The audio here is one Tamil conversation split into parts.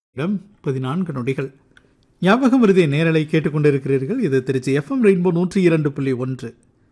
இடம் பதினான்கு நொடிகள் ஞாபகம் விருதை நேரலை கேட்டுக்கொண்டிருக்கிறீர்கள் இது திருச்சி எஃப்எம் ரெயின்போ நூற்றி இரண்டு புள்ளி ஒன்று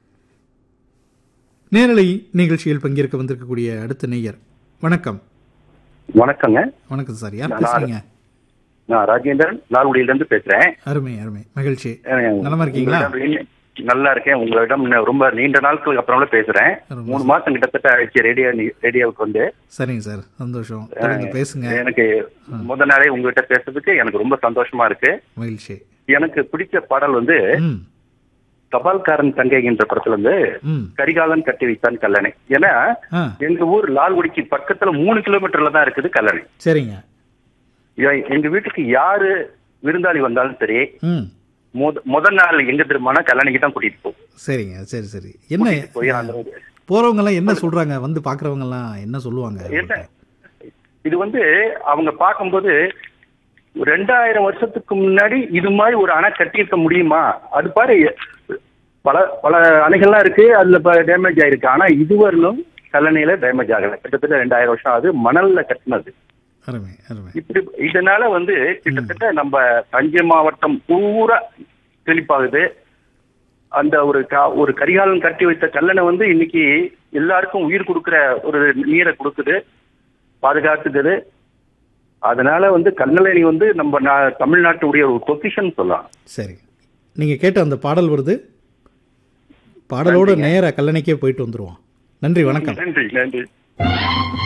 நேரலை நிகழ்ச்சியில் பங்கேற்க வந்திருக்கக்கூடிய அடுத்த நேயர் வணக்கம் வணக்கங்க வணக்கம் சார் யார் நான் பேசுறீங்க நான் ராஜேந்திரன் லால்குடியில இருந்து பேசுறேன் அருமை அருமை மகிழ்ச்சி அஹ் நலமா இருக்கீங்களா? உங்களிடம் நல்லா இருக்கேன் உங்களிடம் இன்னும் ரொம்ப நீண்ட நாட்களுக்கு அப்புறம்ல பேசுறேன் ரொம்ப மூணு மாசம் கிட்டத்தட்ட ஆயிடுச்சு ரேடியோ ரேடியோவுக்கு வந்து சரிங்க சார் சந்தோஷம் தொடர்ந்து பேசுங்க எனக்கு முத நாளே உங்ககிட்ட பேசுறதுக்கு எனக்கு ரொம்ப சந்தோஷமா இருக்கு மகிழ்ச்சி எனக்கு பிடிச்ச பாடல் வந்து ம் தபால்காரன் தங்கை என்ற படத்துல வந்து ம் கரிகாலன் கட்டி வைத்தான் கல்லணை ஏன்னா ஆ எங்க ஊர் லால்குடிக்கு பக்கத்துல மூணு கிலோமீட்டர்ல தான் இருக்குது கல்லணை சரிங்க எ- எங்க வீட்டுக்கு யாரு விருந்தாளி வந்தாலும் சரி ம் முத முதல் நாள் எங்க திரும்பினா கல்லணைக்கு தான் கூட்டிட்டு போகும் சரிங்க சரி சரி என்ன கூட்டிட்டு போய் அந்த போறவங்க எல்லாம் என்ன சொல்றாங்க வந்து பாக்குறவங்க எல்லாம் என்ன சொல்லுவாங்க என்ன இது வந்து அவங்க பார்க்கும்போது ரெண்டாயிரம் வருஷத்துக்கு முன்னாடி இது மாதிரி ஒரு அணை கட்டியிருக்க முடியுமா அது பாரு பல பல அணைகள்லாம் இருக்கு அதுல டேமேஜ் ஆயிருக்கு ஆனா இதுவரையிலும் கல்லணையில டேமேஜ் ஆகல கிட்டத்தட்ட ரெண்டாயிரம் வருஷம் அது மணல்ல கட்டினது அருமை அருமை இப்படி இதனால வந்து கிட்டத்தட்ட நம்ம தஞ்சை மாவட்டம் பூரா செழிப்பாகுது அந்த ஒரு கா- ஒரு கரிகாலன் கட்டி வைத்த கல்லணை வந்து இன்னைக்கு எல்லாருக்கும் உயிர் கொடுக்கிற ஒரு நீரை கொடுக்குது பாதுகாத்துக்குது அதனால வந்து கல்லணை வந்து நம்ம நா- தமிழ்நாட்டுடைய ஒரு பொசிஷன் சொல்லலாம் சரி நீங்க கேட்ட அந்த பாடல் வருது பாடலோட நேரா கல்லணைக்கே போயிட்டு வந்துருவோம் நன்றி வணக்கம் நன்றி நன்றி